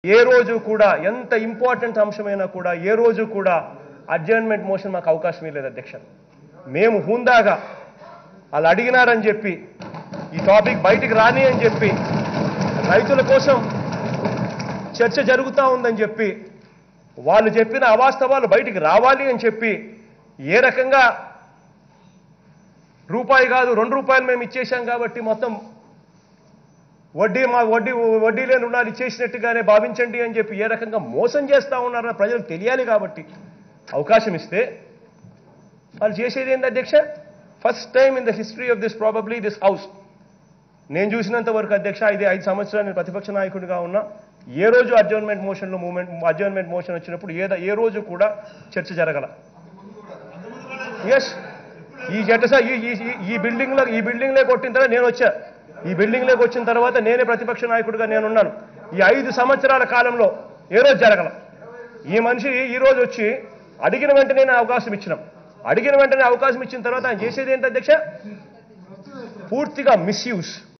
ఏ రోజు కూడా ఎంత ఇంపార్టెంట్ అంశమైనా కూడా ఏ రోజు కూడా అడ్జర్న్మెంట్ మోషన్ మాకు అవకాశం లేదు అధ్యక్ష మేము హుందాగా వాళ్ళు అడిగినారని చెప్పి ఈ టాపిక్ బయటికి రాని అని చెప్పి రైతుల కోసం చర్చ జరుగుతూ ఉందని చెప్పి వాళ్ళు చెప్పిన అవాస్తవాలు బయటికి రావాలి అని చెప్పి ఏ రకంగా రూపాయి కాదు రెండు రూపాయలు మేము ఇచ్చేశాం కాబట్టి మొత్తం వడ్డీ మా వడ్డీ వడ్డీ లేని రుణాలు ఇచ్చేసినట్టుగానే భావించండి అని చెప్పి ఏ రకంగా మోసం చేస్తా ఉన్నారో ప్రజలకు తెలియాలి కాబట్టి అవకాశం ఇస్తే వాళ్ళు చేసేది ఏంటి అధ్యక్ష first time in the history of this probably this house నేను చూసినంత వరకు అధ్యక్ష ఇది ఐదు సంవత్సరాలు నేను ప్రతిపక్ష నాయకుడిగా ఉన్నా ఏ రోజు అడ్జర్న్మెంట్ మోషన్లో మూమెంట్ అడ్జర్న్మెంట్ మోషన్ వచ్చినప్పుడు ఏ ఏ రోజు కూడా చర్చ జరగల ఎస్ ఈ జట్టస ఈ ఈ- ఈ- ఈ బిల్డింగ్లో ఈ బిల్డింగ్లో కొట్టిన తర్వాత నేను వచ్చా ఈ బిల్డింగ్లోకి వచ్చిన తర్వాత నేనే ప్రతిపక్ష నాయకుడిగా నేనున్నాను ఈ ఐదు సంవత్సరాల కాలంలో ఏ రోజు జరగల ఈ మనిషి ఈ రోజు వచ్చి అడిగిన వెంటనే నా అవకాశం ఇచ్చినాం అడిగిన వెంటనే అవకాశం ఇచ్చిన తర్వాత ఆయన చేసేది ఏంటి అధ్యక్ష పూర్తిగా మిస్యూజ్